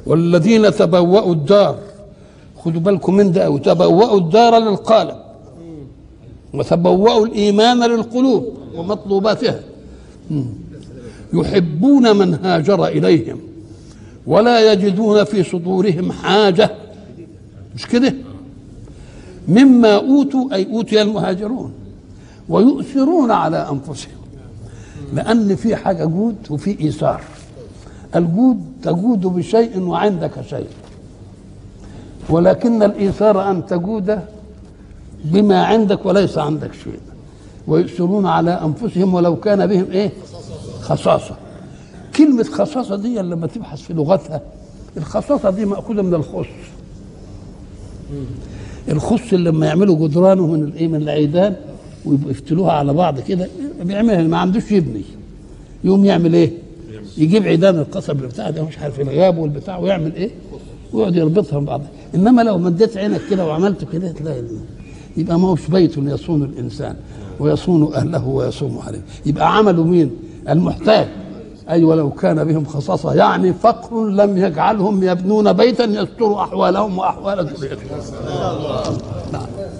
والذين تبوأوا الدار خدوا بالكم من ده وتبوأوا الدار للقالب وتبوأوا الإيمان للقلوب ومطلوباتها مم. يحبون من هاجر إليهم ولا يجدون في صدورهم حاجة مش كده مما أوتوا أي أوتي المهاجرون ويؤثرون على أنفسهم لأن في حاجة جود وفي إيثار الجود تجود بشيء وعندك شيء ولكن الإيثار أن تجود بما عندك وليس عندك شيء ويؤثرون على أنفسهم ولو كان بهم إيه خصاصة كلمة خصاصة دي لما تبحث في لغتها الخصاصة دي مأخوذة من الخص الخص اللي لما يعملوا جدرانه من الايه من العيدان ويبقوا يفتلوها على بعض كده بيعملها ما عندوش يبني يقوم يعمل ايه؟ يجيب عيدان القصب بتاع ده مش عارف الغاب والبتاع ويعمل ايه؟ ويقعد يربطها ببعض انما لو مديت عينك كده وعملت كده تلاقي يبقى ما هوش بيت يصون الانسان ويصون اهله ويصوم عليه يبقى عملوا مين؟ المحتاج أي ولو كان بهم خصاصة يعني فقر لم يجعلهم يبنون بيتا يستر أحوالهم وأحوال ذريتهم نعم